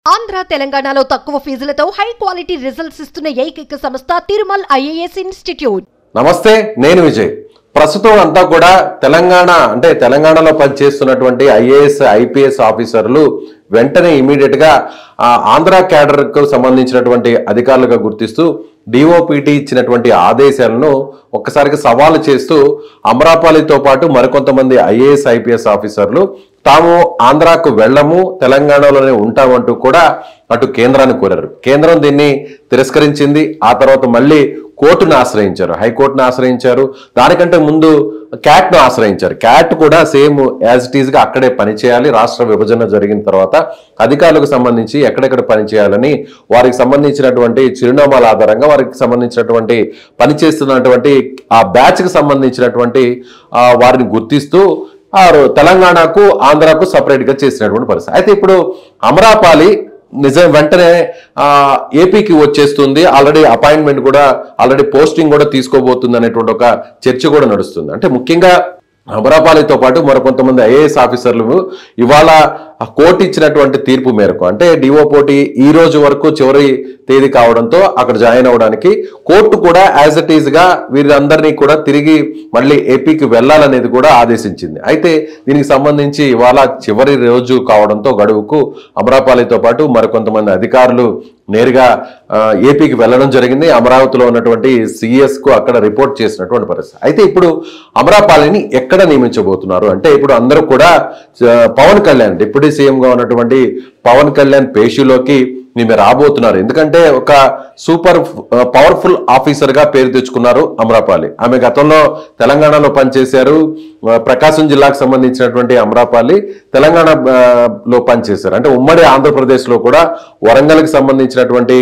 ఆంధ్ర తెలంగాణలో తక్కువ ఫీజులతో high quality results ఇస్తున్న ఏకైక సంస్థ తిరుమల్ ఐఏఎస్ ఇన్స్టిట్యూట్ నమస్తే నేను విజయ్ ప్రస్తుతం అంతా కూడా తెలంగాణ అంటే తెలంగాణలో పనిచేస్తున్నటువంటి ఐఏఎస్ ఐపీఎస్ ఆఫీసర్లు వెంటనే ఇమీడియట్ గా ఆ, ఆంధ్ర క్యాడర్ కు సంబంధించినటువంటి అధికారులుగా గుర్తిస్తూ డిఓపిటి ఇచ్చినటువంటి ఆదేశాలను ఒక్కసారిగా సవాలు చేస్తూ అమరాపాలితో పాటు మరికొంతమంది ఐఏఎస్ ఐపీఎస్ ఆఫీసర్లు తాము ఆంధ్రాకు వెళ్ళము తెలంగాణలోనే ఉంటామంటూ కూడా అటు కేంద్రాన్ని కోరారు కేంద్రం దీన్ని తిరస్కరించింది ఆ తర్వాత మళ్ళీ కోర్టును ఆశ్రయించారు హైకోర్టును ఆశ్రయించారు దానికంటే ముందు క్యాట్ ను ఆశ్రయించారు క్యాట్ కూడా సేమ్ యాజ్ ఇట్ ఈజ్ గా అక్కడే పనిచేయాలి రాష్ట్ర విభజన జరిగిన తర్వాత అధికారులకు సంబంధించి ఎక్కడెక్కడ పనిచేయాలని వారికి సంబంధించినటువంటి చిరునామాల ఆధారంగా వారికి సంబంధించినటువంటి పనిచేస్తున్నటువంటి ఆ బ్యాచ్ కి సంబంధించినటువంటి ఆ, వారిని గుర్తిస్తూ ఆ రో- తెలంగాణకు ఆంధ్రాకు సపరేట్ గా చేసినటువంటి పరిస్థితి అయితే ఇప్పుడు అమరాపాలి నిజం వెంటనే ఆ, ఏపీకి వచ్చేస్తుంది ఆల్రెడీ అపాయింట్మెంట్ కూడా ఆల్రెడీ పోస్టింగ్ కూడా తీసుకోబోతుంది అనేటువంటి ఒక చర్చ కూడా నడుస్తుంది అంటే ముఖ్యంగా అమరాపాలితో పాటు మరికొంతమంది ఐఏఎస్ ఆఫీసర్లు ఇవాళ ఆ కోర్టు ఇచ్చినటువంటి తీర్పు మేరకు అంటే డిఓ పోటీ ఈ రోజు వరకు చివరి తేదీ కావడంతో అక్కడ జాయిన్ అవ్వడానికి కోర్టు కూడా యాజ్ ఇట్ ఈజ్ గా వీరందరినీ కూడా తిరిగి మళ్ళీ ఏపీకి వెళ్ళాలనేది కూడా ఆదేశించింది అయితే దీనికి సంబంధించి ఇవాళ చివరి రోజు కావడంతో గడువుకు అమరాపాలితో పాటు మరికొంతమంది అధికారులు నేరుగా ఆ, ఏపీకి వెళ్ళడం జరిగింది అమరావతిలో ఉన్నటువంటి సిఎస్ కు అక్కడ రిపోర్ట్ చేసినటువంటి పరిస్థితి అయితే ఇప్పుడు అమరాపాలిని ఎక్కడ నియమించబోతున్నారు అంటే ఇప్పుడు అందరూ కూడా ఆ, పవన్ కళ్యాణ్ డిప్యూటీ సీఎం గా ఉన్నటువంటి పవన్ కళ్యాణ్ పేషీలోకి ఈమె రాబోతున్నారు ఎందుకంటే ఒక సూపర్ పవర్ఫుల్ ఆఫీసర్ గా పేరు తెచ్చుకున్నారు అమరాపాలి ఆమె గతంలో తెలంగాణలో పనిచేశారు ఆ, ప్రకాశం జిల్లాకు సంబంధించినటువంటి అమరాపాలి తెలంగాణ ఆ, లో పనిచేశారు అంటే ఉమ్మడి ఆంధ్రప్రదేశ్ లో కూడా వరంగల్కి సంబంధించినటువంటి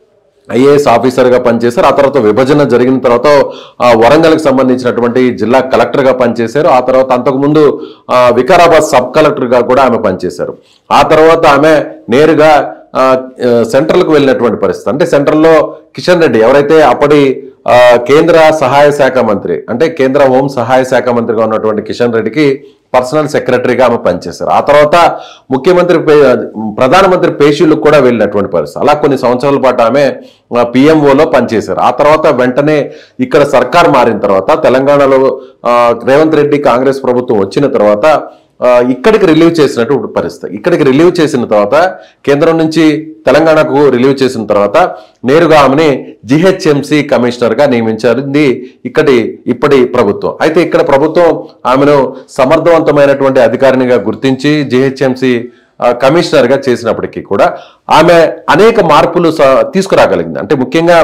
ఐఏఎస్ ఆఫీసర్ గా పనిచేశారు ఆ తర్వాత విభజన జరిగిన తర్వాత ఆ, వరంగల్కి సంబంధించినటువంటి జిల్లా కలెక్టర్ గా పనిచేశారు ఆ తర్వాత అంతకుముందు ఆ, వికారాబాద్ సబ్ కలెక్టర్ గా కూడా ఆమె పనిచేశారు ఆ తర్వాత ఆమె నేరుగా ఆ, ఆ, సెంట్రల్ కు వెళ్ళినటువంటి పరిస్థితి అంటే సెంట్రల్ లో కిషన్ రెడ్డి ఎవరైతే అప్పటి ఆ, కేంద్ర సహాయ శాఖ మంత్రి అంటే కేంద్ర హోం సహాయ శాఖ మంత్రిగా ఉన్నటువంటి కిషన్ రెడ్డికి పర్సనల్ సెక్రటరీగా ఆమె పనిచేశారు ఆ తర్వాత ముఖ్యమంత్రి పే- ప్రధానమంత్రి పేషీలకు కూడా వెళ్ళినటువంటి పరిస్థితి అలా కొన్ని సంవత్సరాల పాటు ఆమె పిఎంఓలో పనిచేశారు ఆ తర్వాత వెంటనే ఇక్కడ సర్కార్ మారిన తర్వాత తెలంగాణలో ఆ, రేవంత్ రెడ్డి కాంగ్రెస్ ప్రభుత్వం వచ్చిన తర్వాత ఆ, ఇక్కడికి రిలీవ్ చేసినట్టు పరిస్థితి ఇక్కడికి రిలీవ్ చేసిన తర్వాత కేంద్రం నుంచి తెలంగాణకు రిలీవ్ చేసిన తర్వాత నేరుగా ఆమెని జిహెచ్ఎంసి కమిషనర్ గా నియమించింది ఇక్కడి ఇప్పటి ప్రభుత్వం అయితే ఇక్కడ ప్రభుత్వం ఆమెను సమర్థవంతమైనటువంటి అధికారినిగా గుర్తించి జిహెచ్ఎంసి కమిషనర్ గా చేసినప్పటికీ కూడా ఆమె అనేక మార్పులు స- తీసుకురాగలిగింది అంటే ముఖ్యంగా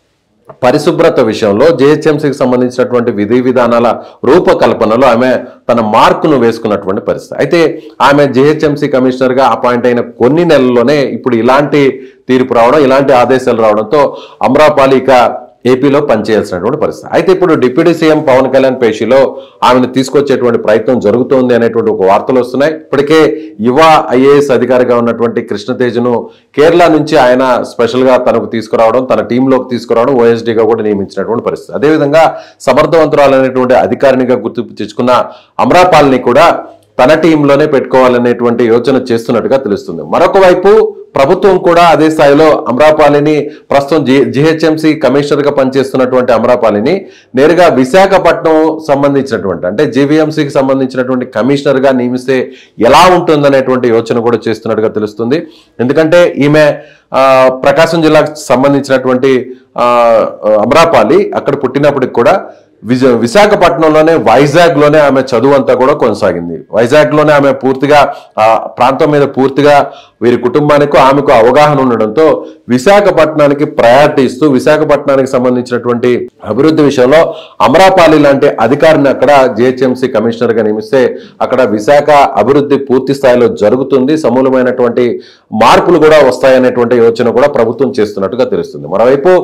పరిశుభ్రత విషయంలో జేహెచ్ఎంసీకి సంబంధించినటువంటి విధి విధానాల రూపకల్పనలో ఆమె తన మార్కును వేసుకున్నటువంటి పరిస్థితి అయితే ఆమె జేహెచ్ఎంసీ కమిషనర్ గా అపాయింట్ అయిన కొన్ని నెలల్లోనే ఇప్పుడు ఇలాంటి తీర్పు రావడం ఇలాంటి ఆదేశాలు రావడంతో అమరాపాలి ఇక ఏపీలో పనిచేయాల్సినటువంటి పరిస్థితి అయితే ఇప్పుడు డిప్యూటీ సీఎం పవన్ కళ్యాణ్ పేషీలో ఆమెను తీసుకొచ్చేటువంటి ప్రయత్నం జరుగుతోంది అనేటువంటి ఒక వార్తలు వస్తున్నాయి ఇప్పటికే యువ ఐఏఎస్ అధికారిగా ఉన్నటువంటి కృష్ణతేజ్ను కేరళ నుంచి ఆయన స్పెషల్ గా తనకు తీసుకురావడం తన టీంలోకి తీసుకురావడం ఓఎస్డీగా కూడా నియమించినటువంటి పరిస్థితి అదేవిధంగా సమర్థవంతురాలైనటువంటి అధికారినిగా గుర్తింపు తెచ్చుకున్న అమరాపాల్ని కూడా తన టీంలోనే పెట్టుకోవాలనేటువంటి యోచన చేస్తున్నట్టుగా తెలుస్తుంది మరొక వైపు ప్రభుత్వం కూడా అదే స్థాయిలో అమరాపాలిని ప్రస్తుతం జి జిహెచ్ఎంసి కమిషనర్ గా పనిచేస్తున్నటువంటి అమరాపాలిని నేరుగా విశాఖపట్నం సంబంధించినటువంటి అంటే జీవీఎంసీకి సంబంధించినటువంటి కమిషనర్ గా నియమిస్తే ఎలా ఉంటుందనేటువంటి యోచన కూడా చేస్తున్నట్టుగా తెలుస్తుంది ఎందుకంటే ఈమె ఆ, ప్రకాశం జిల్లాకు సంబంధించినటువంటి ఆ, అమరాపాలి అక్కడ పుట్టినప్పటికి కూడా విజ విశాఖపట్నంలోనే వైజాగ్ లోనే ఆమె చదువు అంతా కూడా కొనసాగింది వైజాగ్ లోనే ఆమె పూర్తిగా ఆ ప్రాంతం మీద పూర్తిగా వీరి కుటుంబానికి ఆమెకు అవగాహన ఉండడంతో విశాఖపట్నానికి ప్రయారిటీ ఇస్తూ విశాఖపట్నానికి సంబంధించినటువంటి అభివృద్ధి విషయంలో అమరాపాలి లాంటి అధికారిని అక్కడ జిహెచ్ఎంసీ కమిషనర్ గా నియమిస్తే అక్కడ విశాఖ అభివృద్ధి పూర్తి స్థాయిలో జరుగుతుంది సమూలమైనటువంటి మార్పులు కూడా వస్తాయనేటువంటి యోచన కూడా ప్రభుత్వం చేస్తున్నట్టుగా తెలుస్తుంది మరోవైపు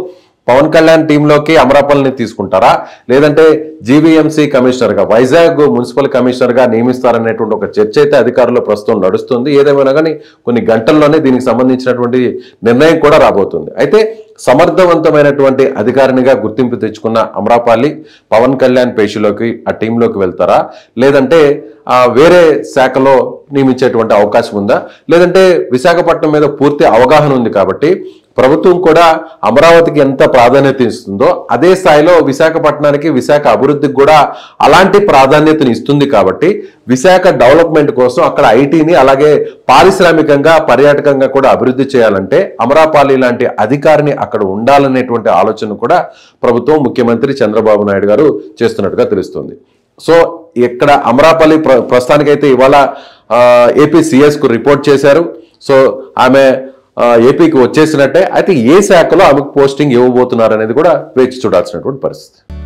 పవన్ కళ్యాణ్ టీంలోకి అమరాపల్లిని తీసుకుంటారా లేదంటే జీవీఎంసీ కమిషనర్ గా వైజాగ్ మున్సిపల్ కమిషనర్ గా నియమిస్తారనేటువంటి ఒక చర్చ అయితే అధికారులు ప్రస్తుతం నడుస్తుంది ఏదేమైనా కానీ కొన్ని గంటల్లోనే దీనికి సంబంధించినటువంటి నిర్ణయం కూడా రాబోతుంది అయితే సమర్థవంతమైనటువంటి అధికారినిగా గుర్తింపు తెచ్చుకున్న అమరాపల్లి పవన్ కళ్యాణ్ పేషిలోకి ఆ టీంలోకి వెళ్తారా లేదంటే ఆ వేరే శాఖలో నియమించేటువంటి అవకాశం ఉందా లేదంటే విశాఖపట్నం మీద పూర్తి అవగాహన ఉంది కాబట్టి ప్రభుత్వం కూడా అమరావతికి ఎంత ప్రాధాన్యత ఇస్తుందో అదే స్థాయిలో విశాఖపట్నానికి విశాఖ అభివృద్ధికి కూడా అలాంటి ప్రాధాన్యతను ఇస్తుంది కాబట్టి విశాఖ డెవలప్మెంట్ కోసం అక్కడ ఐటీని అలాగే పారిశ్రామికంగా పర్యాటకంగా కూడా అభివృద్ధి చేయాలంటే అమరాపాలి లాంటి అధికారిని అక్కడ ఉండాలనేటువంటి ఆలోచన కూడా ప్రభుత్వం ముఖ్యమంత్రి చంద్రబాబు నాయుడు గారు చేస్తున్నట్టుగా తెలుస్తుంది సో ఇక్కడ అమరాపల్లి ప్ర ప్రస్తుతానికైతే ఇవాళ ఏపీ సిఎస్ కు రిపోర్ట్ చేశారు సో ఆమె ఆ, ఏపీకి వచ్చేసినట్టే అయితే ఏ శాఖలో ఆమెకు పోస్టింగ్ ఇవ్వబోతున్నారు అనేది కూడా వేచి చూడాల్సినటువంటి పరిస్థితి